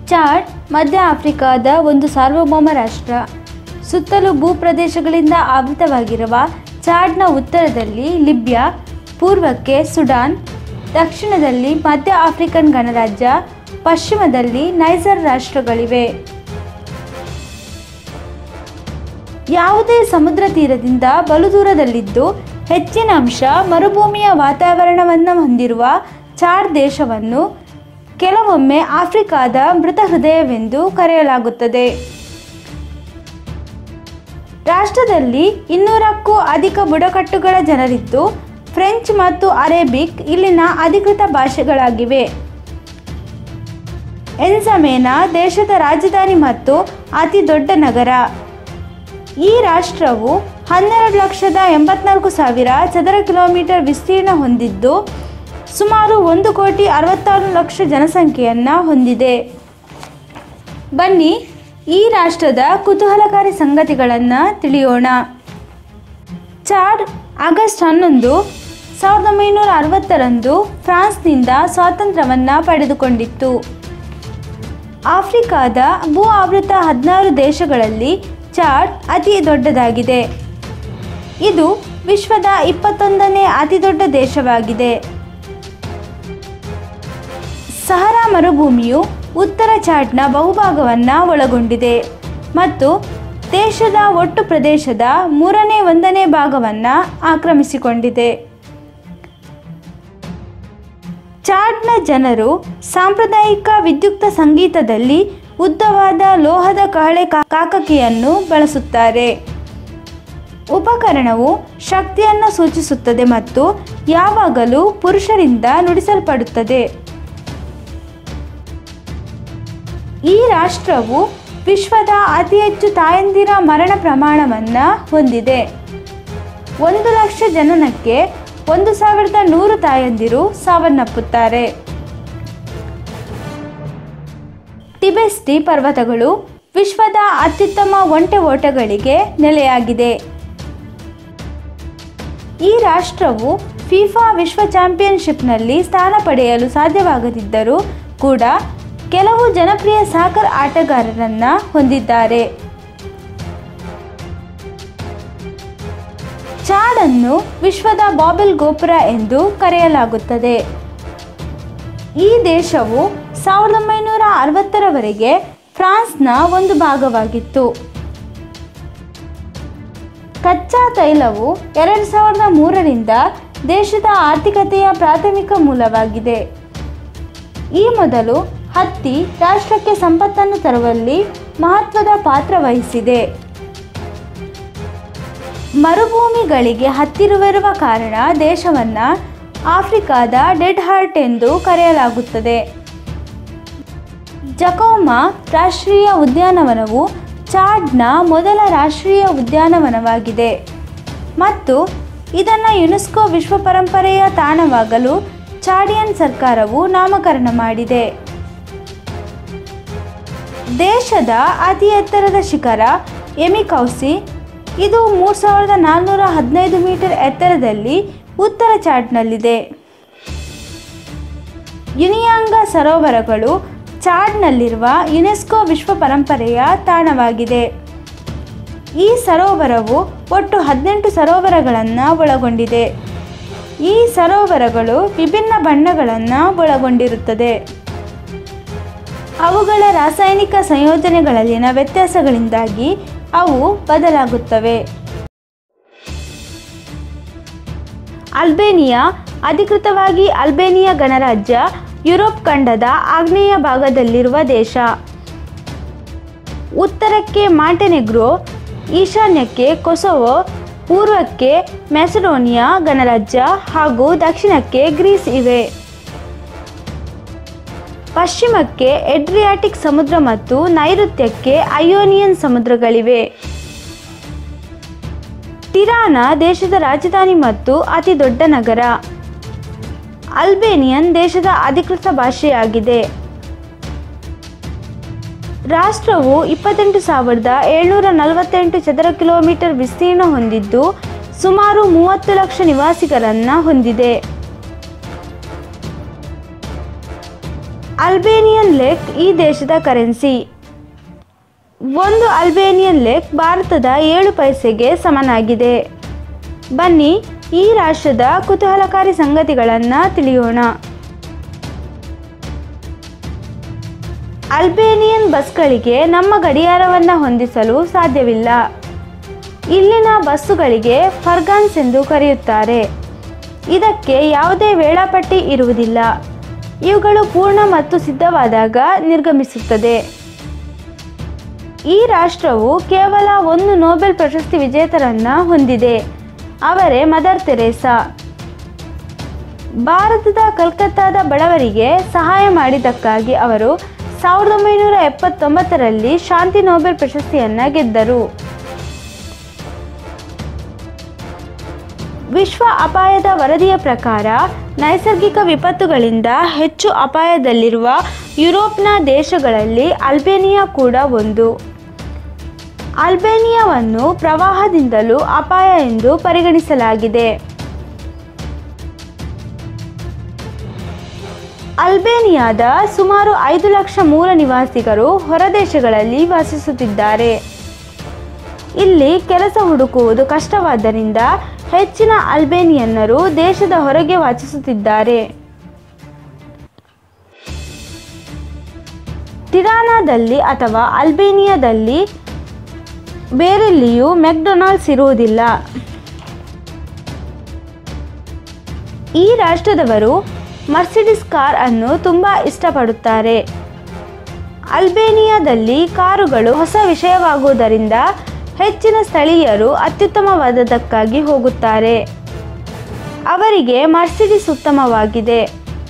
Chad ಮಧ್ಯ ಆಫ್ರಿಕಾದ ಒಂದು ಸಾರ್ವಭೌಮ ರಾಷ್ಟ್ರ ಸುತ್ತಲೂ ಭೂಪ್ರದೇಶಗಳಿಂದ ಆವೃತವಾಗಿರುವ ಚಾಡ್ನ ಉತ್ತರದಲ್ಲಿ ಲಿಬ್ಯಾ ಪೂರ್ವಕ್ಕೆ ಸುಡಾನ್ ದಕ್ಷಿಣದಲ್ಲಿ ಮಧ್ಯ ಆಫ್ರಿಕನ್ ಗಣರಾಜ್ಯ ಪಶ್ಚಿಮದಲ್ಲಿ ನೈಜರ್ ರಾಷ್ಟ್ರಗಳಿವೆ ಯಾವುದೇ ಸಮುದ್ರ ತೀರದಿಂದ ಬಲು ದೂರದಲ್ಲಿದ್ದು ಹೆಚ್ಚಿನ ಅಂಶ ಮರುಭೂಮಿಯ ವಾತಾವರಣವನ್ನು ಹೊಂದಿರುವ ಚಾಡ್ ದೇಶವನ್ನು ಕೆಲವೊಮ್ಮೆ ಆಫ್ರಿಕಾದ ಮೃತ ಹೃದಯವೆಂದು ಕರೆಯಲಾಗುತ್ತದೆ ರಾಷ್ಟ್ರದಲ್ಲಿ ಇನ್ನೂರಕ್ಕೂ ಅಧಿಕ ಬುಡಕಟ್ಟುಗಳ ಜನರಿದ್ದು ಫ್ರೆಂಚ್ ಮತ್ತು ಅರೇಬಿಕ್ ಇಲ್ಲಿನ ಅಧಿಕೃತ ಭಾಷೆಗಳಾಗಿವೆ ಎನ್ಸಮೇನಾ ದೇಶದ ರಾಜಧಾನಿ ಮತ್ತು ಅತಿ ದೊಡ್ಡ ನಗರ ಈ ರಾಷ್ಟ್ರವು ಹನ್ನೆರಡು ಲಕ್ಷದ ಎಂಬತ್ನಾಲ್ಕು ಸಾವಿರ ಚದರ ಕಿಲೋಮೀಟರ್ ವಿಸ್ತೀರ್ಣ ಹೊಂದಿದ್ದು ಸುಮಾರು ಒಂದು ಕೋಟಿ ಅರವತ್ತಾರು ಲಕ್ಷ ಜನಸಂಖ್ಯೆಯನ್ನು ಹೊಂದಿದೆ ಬನ್ನಿ ಈ ರಾಷ್ಟ್ರದ ಕುತೂಹಲಕಾರಿ ಸಂಗತಿಗಳನ್ನು ತಿಳಿಯೋಣ ಚಾಡ್ ಆಗಸ್ಟ್ ಹನ್ನೊಂದು ಸಾವಿರದ ಒಂಬೈನೂರ ಅರವತ್ತರಂದು ಫ್ರಾನ್ಸ್ನಿಂದ ಸ್ವಾತಂತ್ರ್ಯವನ್ನು ಪಡೆದುಕೊಂಡಿತ್ತು ಆಫ್ರಿಕಾದ ಭೂ ಆವೃತ ಹದಿನಾರು ದೇಶಗಳಲ್ಲಿ ಚಾಡ್ ಅತಿ ದೊಡ್ಡದಾಗಿದೆ ಇದು ವಿಶ್ವದ ಇಪ್ಪತ್ತೊಂದನೇ ಅತಿದೊಡ್ಡ ದೇಶವಾಗಿದೆ ಸಹರಾ ಮರುಭೂಮಿಯು ಉತ್ತರ ಚಾಡ್ನ ಬಹುಭಾಗವನ್ನು ಒಳಗೊಂಡಿದೆ ಮತ್ತು ದೇಶದ ಒಟ್ಟು ಪ್ರದೇಶದ ಮೂರನೇ ಒಂದನೇ ಭಾಗವನ್ನು ಆಕ್ರಮಿಸಿಕೊಂಡಿದೆ ಚಾಡ್ನ ಜನರು ಸಾಂಪ್ರದಾಯಿಕ ವಿದ್ಯುಕ್ತ ಸಂಗೀತದಲ್ಲಿ ಉದ್ದವಾದ ಲೋಹದ ಕಹಳೆ ಕಾ- ಕಾಕಕಿಯನ್ನು ಬಳಸುತ್ತಾರೆ ಉಪಕರಣವು ಶಕ್ತಿಯನ್ನು ಸೂಚಿಸುತ್ತದೆ ಮತ್ತು ಯಾವಾಗಲೂ ಪುರುಷರಿಂದ ನುಡಿಸಲ್ಪಡುತ್ತದೆ ಈ ರಾಷ್ಟ್ರವು ವಿಶ್ವದ ಅತಿ ಹೆಚ್ಚು ತಾಯಂದಿರ ಮರಣ ಪ್ರಮಾಣವನ್ನು ಹೊಂದಿದೆ ಒಂದು ಲಕ್ಷ ಜನನಕ್ಕೆ ಒಂದು ಸಾವಿರದ ನೂರು ತಾಯಂದಿರು ಸಾವನ್ನಪ್ಪುತ್ತಾರೆ ಟಿಬೆಸ್ಟಿ ಪರ್ವತಗಳು ವಿಶ್ವದ ಅತ್ಯುತ್ತಮ ಒಂಟೆ ಓಟಗಳಿಗೆ ನೆಲೆಯಾಗಿದೆ ಈ ರಾಷ್ಟ್ರವು ಫಿಫಾ ವಿಶ್ವ ಚಾಂಪಿಯನ್ಶಿಪ್ನಲ್ಲಿ ಸ್ಥಾನ ಪಡೆಯಲು ಸಾಧ್ಯವಾಗದಿದ್ದರೂ ಕೂಡ ಕೆಲವು ಜನಪ್ರಿಯ ಸಾಕರ್ ಆಟಗಾರರನ್ನ ಹೊಂದಿದ್ದಾರೆ ಚಾಡನ್ನು ವಿಶ್ವದ ಬಾಬೆಲ್ ಗೋಪುರ ಎಂದು ಕರೆಯಲಾಗುತ್ತದೆ ಈ ದೇಶವು ಸಾವಿರದ ಒಂಬೈನೂರ ಅರವತ್ತರವರೆಗೆ ಫ್ರಾನ್ಸ್ನ ಒಂದು ಭಾಗವಾಗಿತ್ತು ಕಚ್ಚಾ ತೈಲವು ಎರಡು ಸಾವಿರದ ಮೂರರಿಂದ ದೇಶದ ಆರ್ಥಿಕತೆಯ ಪ್ರಾಥಮಿಕ ಮೂಲವಾಗಿದೆ ಈ ಮೊದಲು ಹತ್ತಿ ರಾಷ್ಟ್ರಕ್ಕೆ ಸಂಪತ್ತನ್ನು ತರುವಲ್ಲಿ ಮಹತ್ವದ ಪಾತ್ರ ವಹಿಸಿದೆ ಮರುಭೂಮಿಗಳಿಗೆ ಹತ್ತಿರವಿರುವ ಕಾರಣ ದೇಶವನ್ನು ಆಫ್ರಿಕಾದ ಡೆಡ್ ಹಾರ್ಟ್ ಎಂದು ಕರೆಯಲಾಗುತ್ತದೆ ಜಕೋಮಾ ರಾಷ್ಟ್ರೀಯ ಉದ್ಯಾನವನವು ಚಾಡ್ನ ಮೊದಲ ರಾಷ್ಟ್ರೀಯ ಉದ್ಯಾನವನವಾಗಿದೆ ಮತ್ತು ಇದನ್ನು ಯುನೆಸ್ಕೋ ವಿಶ್ವ ಪರಂಪರೆಯ ತಾಣವಾಗಲು ಚಾಡಿಯನ್ ಸರ್ಕಾರವು ನಾಮಕರಣ ಮಾಡಿದೆ ದೇಶದ ಅತಿ ಎತ್ತರದ ಶಿಖರ ಎಮಿಕೌಸಿ ಇದು ಮೂರು ಸಾವಿರದ ನಾನ್ನೂರ ಹದಿನೈದು ಮೀಟರ್ ಎತ್ತರದಲ್ಲಿ ಉತ್ತರ ಚಾಡ್ನಲ್ಲಿದೆ ಯುನಿಯಾಂಗ ಸರೋವರಗಳು ಚಾಡ್ನಲ್ಲಿರುವ ಯುನೆಸ್ಕೋ ವಿಶ್ವ ಪರಂಪರೆಯ ತಾಣವಾಗಿದೆ ಈ ಸರೋವರವು ಒಟ್ಟು ಹದಿನೆಂಟು ಸರೋವರಗಳನ್ನು ಒಳಗೊಂಡಿದೆ ಈ ಸರೋವರಗಳು ವಿಭಿನ್ನ ಬಣ್ಣಗಳನ್ನು ಒಳಗೊಂಡಿರುತ್ತದೆ ಅವುಗಳ ರಾಸಾಯನಿಕ ಸಂಯೋಜನೆಗಳಲ್ಲಿನ ವ್ಯತ್ಯಾಸಗಳಿಂದಾಗಿ ಅವು ಬದಲಾಗುತ್ತವೆ ಅಲ್ಬೇನಿಯಾ ಅಧಿಕೃತವಾಗಿ ಅಲ್ಬೇನಿಯಾ ಗಣರಾಜ್ಯ ಯುರೋಪ್ ಖಂಡದ ಆಗ್ನೇಯ ಭಾಗದಲ್ಲಿರುವ ದೇಶ ಉತ್ತರಕ್ಕೆ ಮಾಂಟೆನೆಗ್ರೋ ಈಶಾನ್ಯಕ್ಕೆ ಕೊಸೊವೊ ಪೂರ್ವಕ್ಕೆ ಮೆಸಡೋನಿಯಾ ಗಣರಾಜ್ಯ ಹಾಗೂ ದಕ್ಷಿಣಕ್ಕೆ ಗ್ರೀಸ್ ಇವೆ ಪಶ್ಚಿಮಕ್ಕೆ ಎಡ್ರಿಯಾಟಿಕ್ ಸಮುದ್ರ ಮತ್ತು ನೈಋತ್ಯಕ್ಕೆ ಅಯೋನಿಯನ್ ಸಮುದ್ರಗಳಿವೆ ಟಿರಾನ ದೇಶದ ರಾಜಧಾನಿ ಮತ್ತು ಅತಿ ದೊಡ್ಡ ನಗರ ಅಲ್ಬೇನಿಯನ್ ದೇಶದ ಅಧಿಕೃತ ಭಾಷೆಯಾಗಿದೆ ರಾಷ್ಟ್ರವು ಇಪ್ಪತ್ತೆಂಟು ಸಾವಿರದ ಏಳ್ನೂರ ನಲವತ್ತೆಂಟು ಚದರ ಕಿಲೋಮೀಟರ್ ವಿಸ್ತೀರ್ಣ ಹೊಂದಿದ್ದು ಸುಮಾರು ಮೂವತ್ತು ಲಕ್ಷ ನಿವಾಸಿಗರನ್ನು ಹೊಂದಿದೆ ಅಲ್ಬೇನಿಯನ್ ಲೆಕ್ ಈ ದೇಶದ ಕರೆನ್ಸಿ ಒಂದು ಅಲ್ಬೇನಿಯನ್ ಲೆಕ್ ಭಾರತದ ಏಳು ಪೈಸೆಗೆ ಸಮನಾಗಿದೆ ಬನ್ನಿ ಈ ರಾಷ್ಟ್ರದ ಕುತೂಹಲಕಾರಿ ಸಂಗತಿಗಳನ್ನು ತಿಳಿಯೋಣ ಅಲ್ಬೇನಿಯನ್ ಬಸ್ಗಳಿಗೆ ನಮ್ಮ ಗಡಿಯಾರವನ್ನು ಹೊಂದಿಸಲು ಸಾಧ್ಯವಿಲ್ಲ ಇಲ್ಲಿನ ಬಸ್ಸುಗಳಿಗೆ ಫರ್ಗಾನ್ಸ್ ಎಂದು ಕರೆಯುತ್ತಾರೆ ಇದಕ್ಕೆ ಯಾವುದೇ ವೇಳಾಪಟ್ಟಿ ಇರುವುದಿಲ್ಲ ಇವುಗಳು ಪೂರ್ಣ ಮತ್ತು ಸಿದ್ಧವಾದಾಗ ನಿರ್ಗಮಿಸುತ್ತದೆ ಈ ರಾಷ್ಟ್ರವು ಕೇವಲ ಒಂದು ನೊಬೆಲ್ ಪ್ರಶಸ್ತಿ ವಿಜೇತರನ್ನ ಹೊಂದಿದೆ ಅವರೇ ಮದರ್ ತೆರೇಸಾ ಭಾರತದ ಕಲ್ಕತ್ತಾದ ಬಡವರಿಗೆ ಸಹಾಯ ಮಾಡಿದ್ದಕ್ಕಾಗಿ ಅವರು ಸಾವಿರದ ಒಂಬೈನೂರ ಎಪ್ಪತ್ತೊಂಬತ್ತರಲ್ಲಿ ಶಾಂತಿ ನೊಬೆಲ್ ಪ್ರಶಸ್ತಿಯನ್ನ ಗೆದ್ದರು ವಿಶ್ವ ಅಪಾಯದ ವರದಿಯ ಪ್ರಕಾರ ನೈಸರ್ಗಿಕ ವಿಪತ್ತುಗಳಿಂದ ಹೆಚ್ಚು ಅಪಾಯದಲ್ಲಿರುವ ಯುರೋಪ್ನ ದೇಶಗಳಲ್ಲಿ ಅಲ್ಬೇನಿಯಾ ಕೂಡ ಒಂದು ಅಲ್ಬೇನಿಯಾವನ್ನು ಪ್ರವಾಹದಿಂದಲೂ ಅಪಾಯ ಎಂದು ಪರಿಗಣಿಸಲಾಗಿದೆ ಅಲ್ಬೇನಿಯಾದ ಸುಮಾರು ಐದು ಲಕ್ಷ ಮೂಲ ನಿವಾಸಿಗರು ಹೊರದೇಶಗಳಲ್ಲಿ ವಾಸಿಸುತ್ತಿದ್ದಾರೆ ಇಲ್ಲಿ ಕೆಲಸ ಹುಡುಕುವುದು ಕಷ್ಟವಾದ್ದರಿಂದ ಹೆಚ್ಚಿನ ಅಲ್ಬೇನಿಯನ್ನರು ದೇಶದ ಹೊರಗೆ ವಾಸಿಸುತ್ತಿದ್ದಾರೆ ಟಿರಾನಾದಲ್ಲಿ ಅಥವಾ ಅಲ್ಬೇನಿಯಾದಲ್ಲಿ ಬೇರೆಲ್ಲಿಯೂ ಮೆಕ್ಡೊನಾಲ್ಡ್ಸ್ ಇರುವುದಿಲ್ಲ ಈ ರಾಷ್ಟ್ರದವರು ಮರ್ಸಿಡಿಸ್ ಕಾರ್ ಅನ್ನು ತುಂಬ ಇಷ್ಟಪಡುತ್ತಾರೆ ಅಲ್ಬೇನಿಯಾದಲ್ಲಿ ಕಾರುಗಳು ಹೊಸ ವಿಷಯವಾಗುವುದರಿಂದ ಹೆಚ್ಚಿನ ಸ್ಥಳೀಯರು ಅತ್ಯುತ್ತಮವಾದದಕ್ಕಾಗಿ ಹೋಗುತ್ತಾರೆ ಅವರಿಗೆ ಮರ್ಸಿಡಿಸ್ ಉತ್ತಮವಾಗಿದೆ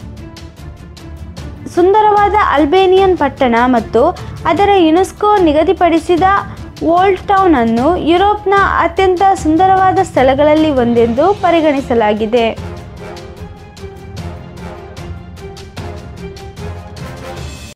ಸುಂದರವಾದ ಅಲ್ಬೇನಿಯನ್ ಪಟ್ಟಣ ಮತ್ತು ಅದರ ಯುನೆಸ್ಕೋ ನಿಗದಿಪಡಿಸಿದ ಓಲ್ಡ್ ಟೌನ್ ಅನ್ನು ಯುರೋಪ್ನ ಅತ್ಯಂತ ಸುಂದರವಾದ ಸ್ಥಳಗಳಲ್ಲಿ ಒಂದೆಂದು ಪರಿಗಣಿಸಲಾಗಿದೆ